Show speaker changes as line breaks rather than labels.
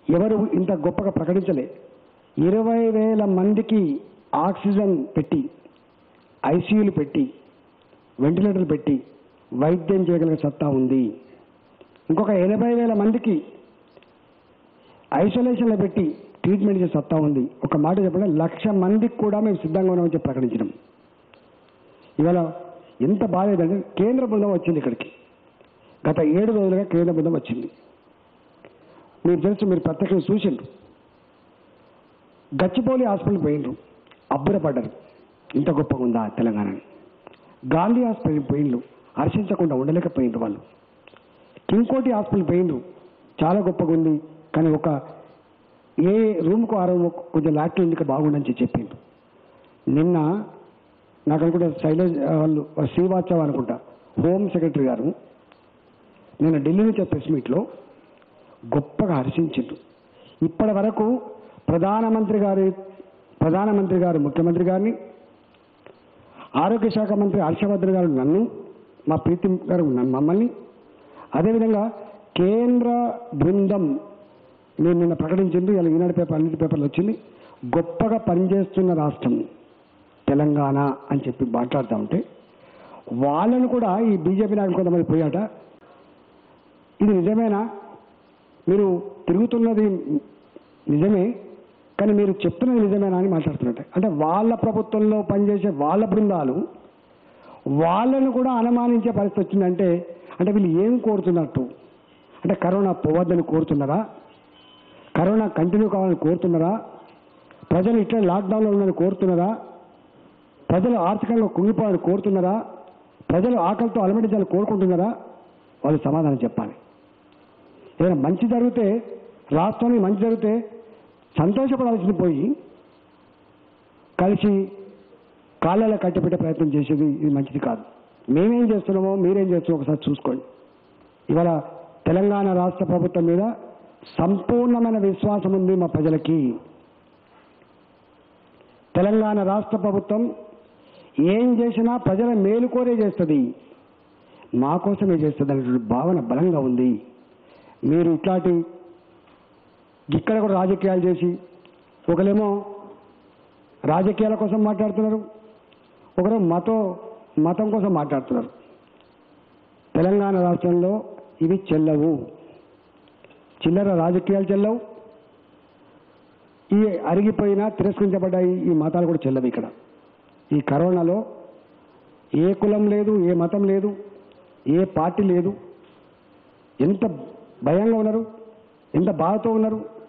ఎవరు ఇంత గొప్పగా ప్రకటించలే ఇరవై వేల మందికి ఆక్సిజన్ పెట్టి ఐసీయూలు పెట్టి వెంటిలేటర్లు పెట్టి వైద్యం చేయగలిగే సత్తా ఉంది ఇంకొక ఎనభై వేల మందికి ఐసోలేషన్లో పెట్టి ట్రీట్మెంట్ చేసే సత్తా ఉంది ఒక మాట చెప్పండి లక్ష మందికి కూడా మేము సిద్ధంగా ఉన్నామని చెప్పి ప్రకటించడం ఇవాళ ఎంత బాధేదంటే కేంద్ర బృందం వచ్చింది ఇక్కడికి గత ఏడు రోజులుగా కేంద్ర బృందం వచ్చింది మీరు తెలుసు మీరు ప్రత్యక్షంగా చూసిండ్రు గచ్చిపోలి హాస్పిటల్ పోయిండ్రు అబ్బురపడ్డారు ఇంత గొప్పగా ఉందా తెలంగాణ గాంధీ హాస్పిటల్ పోయిండ్రు హర్షించకుండా ఉండలేకపోయిండ్రు వాళ్ళు కింగ్కోటి హాస్పిటల్ పోయిండ్రు చాలా గొప్పగా ఉంది కానీ ఒక ఏ రూమ్కు ఆ రూమ్ కొంచెం లాట్రిన్ ఇంకా బాగుండని చెప్పిండ్రు నిన్న నాకు అనుకుంటా శైలజ్ వాళ్ళు శ్రీవాత్సవ్ అనుకుంటా హోమ్ సెక్రటరీ గారు నిన్న ఢిల్లీ నుంచి ప్రెస్ మీట్లో గొప్పగా హర్షించిండ్రు ఇప్పటి వరకు ప్రధానమంత్రి గారి ప్రధానమంత్రి గారు ముఖ్యమంత్రి గారిని ఆరోగ్య శాఖ మంత్రి హర్షవర్ధన్ గారు నన్ను మా ప్రీతి గారు నన్ను మమ్మల్ని అదేవిధంగా కేంద్ర బృందం నేను నిన్న ప్రకటించింది ఇలా ఈనాడు పేపర్ అన్నిటి పేపర్లు వచ్చింది గొప్పగా పనిచేస్తున్న రాష్ట్రం తెలంగాణ అని చెప్పి మాట్లాడుతూ ఉంటే వాళ్ళను కూడా ఈ బీజేపీ నాయకులు కొంతమంది పోయాట ఇది నిజమేనా మీరు తిరుగుతున్నది నిజమే కానీ మీరు చెప్తున్నది నిజమేనా అని మాట్లాడుతున్నట్టే అంటే వాళ్ళ ప్రభుత్వంలో పనిచేసే వాళ్ళ బృందాలు వాళ్ళను కూడా అనుమానించే పరిస్థితి వచ్చిందంటే అంటే వీళ్ళు ఏం కోరుతున్నట్టు అంటే కరోనా పోవద్దని కోరుతున్నారా కరోనా కంటిన్యూ కావాలని కోరుతున్నారా ప్రజలు ఇట్లా లాక్డౌన్లో ఉందని కోరుతున్నారా ప్రజలు ఆర్థికంగా కుంగిపోవాలని కోరుతున్నారా ప్రజలు ఆకలితో అలమటించాలని కోరుకుంటున్నారా వాళ్ళు సమాధానం చెప్పాలి ఏదైనా మంచి జరిగితే రాష్ట్రానికి మంచి జరిగితే సంతోషపడాల్సింది పోయి కలిసి కాళ్ళలో కట్టిపెట్టే ప్రయత్నం చేసేది ఇది మంచిది కాదు మేమేం చేస్తున్నామో మీరేం చేస్తున్నామో ఒకసారి చూసుకోండి ఇవాళ తెలంగాణ రాష్ట్ర ప్రభుత్వం మీద సంపూర్ణమైన విశ్వాసం ఉంది మా ప్రజలకి తెలంగాణ రాష్ట్ర ప్రభుత్వం ఏం చేసినా ప్రజల మేలు కోరే చేస్తుంది మా కోసమే చేస్తుంది అనేటువంటి భావన బలంగా ఉంది మీరు ఇట్లాంటి ఇక్కడ కూడా రాజకీయాలు చేసి ఒకరేమో రాజకీయాల కోసం మాట్లాడుతున్నారు ఒకరు మతో మతం కోసం మాట్లాడుతున్నారు తెలంగాణ రాష్ట్రంలో ఇవి చెల్లవు చిల్లర రాజకీయాలు చెల్లవు ఈ అరిగిపోయిన తిరస్కరించబడ్డాయి ఈ మతాలు కూడా చెల్లవు ఇక్కడ ఈ కరోనాలో ఏ కులం లేదు ఏ మతం లేదు ఏ పార్టీ లేదు ఎంత భయంగా ఉన్నారు ఎంత బాధతో ఉన్నారు